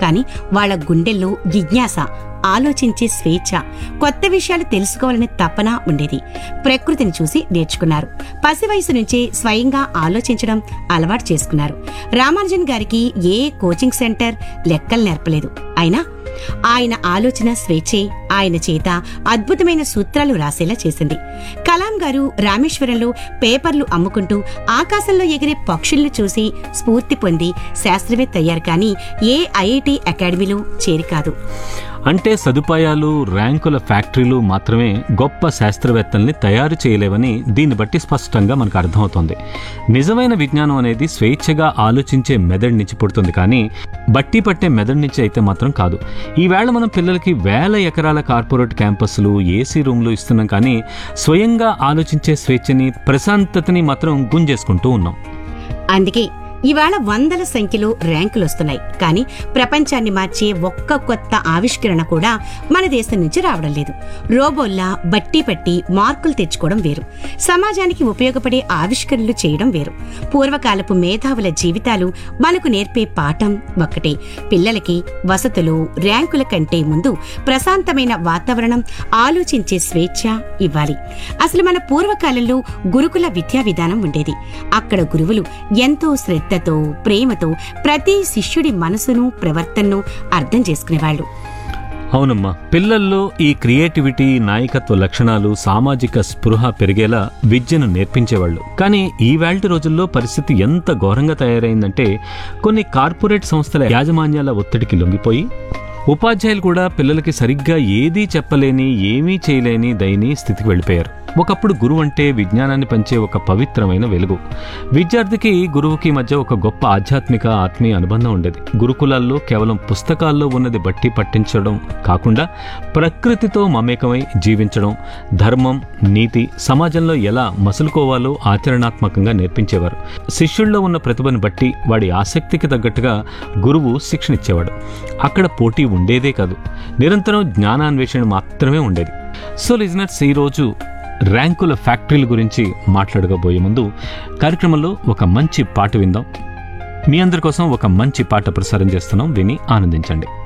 కానీ వాళ్ళ గుండెల్లో జిజ్ఞాస ఆలోచించే స్వేచ్ఛ కొత్త విషయాలు తెలుసుకోవాలనే తపన ఉండేది ప్రకృతిని చూసి నేర్చుకున్నారు పసి వయసు నుంచే స్వయంగా ఆలోచించడం అలవాటు చేసుకున్నారు రామానుజన్ గారికి ఏ కోచింగ్ సెంటర్ లెక్కలు నేర్పలేదు అయినా ఆయన ఆలోచన స్వేచ్ఛే ఆయన చేత అద్భుతమైన సూత్రాలు రాసేలా చేసింది కలాం గారు రామేశ్వరంలో పేపర్లు అమ్ముకుంటూ ఆకాశంలో ఎగిరే పక్షుల్ని చూసి స్ఫూర్తి పొంది శాస్త్రవేత్త అయ్యారు కానీ ఏ ఐఐటి అకాడమీలో చేరి కాదు అంటే సదుపాయాలు ర్యాంకుల ఫ్యాక్టరీలు మాత్రమే గొప్ప శాస్త్రవేత్తల్ని తయారు చేయలేవని దీన్ని బట్టి స్పష్టంగా మనకు అర్థమవుతోంది నిజమైన విజ్ఞానం అనేది స్వేచ్ఛగా ఆలోచించే మెదడు నుంచి పుడుతుంది కానీ బట్టి పట్టే మెదడు నుంచి అయితే మాత్రం కాదు ఈవేళ మనం పిల్లలకి వేల ఎకరాల కార్పొరేట్ క్యాంపస్లు ఏసీ రూమ్లు ఇస్తున్నాం కానీ స్వయంగా ఆలోచించే స్వేచ్ఛని ప్రశాంతతని మాత్రం గుంజేసుకుంటూ ఉన్నాం అందుకే ఇవాళ వందల సంఖ్యలో ర్యాంకులు వస్తున్నాయి కానీ ప్రపంచాన్ని మార్చే ఒక్క కొత్త ఆవిష్కరణ కూడా మన దేశం నుంచి రావడం లేదు రోబోల్లా బట్టి పట్టి మార్కులు తెచ్చుకోవడం వేరు సమాజానికి ఉపయోగపడే ఆవిష్కరణలు చేయడం వేరు పూర్వకాలపు మేధావుల జీవితాలు మనకు నేర్పే పాఠం ఒక్కటే పిల్లలకి వసతులు ర్యాంకుల కంటే ముందు ప్రశాంతమైన వాతావరణం ఆలోచించే స్వేచ్ఛ ఇవ్వాలి అసలు మన పూర్వకాలంలో గురుకుల విద్యా విధానం ఉండేది అక్కడ గురువులు ఎంతో శ్రద్ధతో ప్రేమతో ప్రతి శిష్యుడి మనసును ప్రవర్తనను అర్థం చేసుకునేవాళ్ళు అవునమ్మా పిల్లల్లో ఈ క్రియేటివిటీ నాయకత్వ లక్షణాలు సామాజిక స్పృహ పెరిగేలా విద్యను నేర్పించేవాళ్ళు కానీ ఈ వేల్టి రోజుల్లో పరిస్థితి ఎంత ఘోరంగా తయారైందంటే కొన్ని కార్పొరేట్ సంస్థల యాజమాన్యాల ఒత్తిడికి లొంగిపోయి ఉపాధ్యాయులు కూడా పిల్లలకి సరిగ్గా ఏదీ చెప్పలేని ఏమీ చేయలేని దయని స్థితికి వెళ్ళిపోయారు ఒకప్పుడు గురువు అంటే విజ్ఞానాన్ని పంచే ఒక పవిత్రమైన వెలుగు విద్యార్థికి గురువుకి మధ్య ఒక గొప్ప ఆధ్యాత్మిక ఆత్మీయ అనుబంధం ఉండేది గురుకులాల్లో కేవలం పుస్తకాల్లో ఉన్నది బట్టి పట్టించడం కాకుండా ప్రకృతితో మమేకమై జీవించడం ధర్మం నీతి సమాజంలో ఎలా మసులుకోవాలో ఆచరణాత్మకంగా నేర్పించేవారు శిష్యుల్లో ఉన్న ప్రతిభను బట్టి వాడి ఆసక్తికి తగ్గట్టుగా గురువు శిక్షణ ఇచ్చేవాడు అక్కడ పోటీ ఉండేదే కాదు నిరంతరం జ్ఞానాన్వేషణ మాత్రమే ఉండేది సో లిజనర్స్ ఈరోజు ర్యాంకుల ఫ్యాక్టరీల గురించి మాట్లాడకపోయే ముందు కార్యక్రమంలో ఒక మంచి పాట విందాం మీ అందరి కోసం ఒక మంచి పాట ప్రసారం చేస్తున్నాం విని ఆనందించండి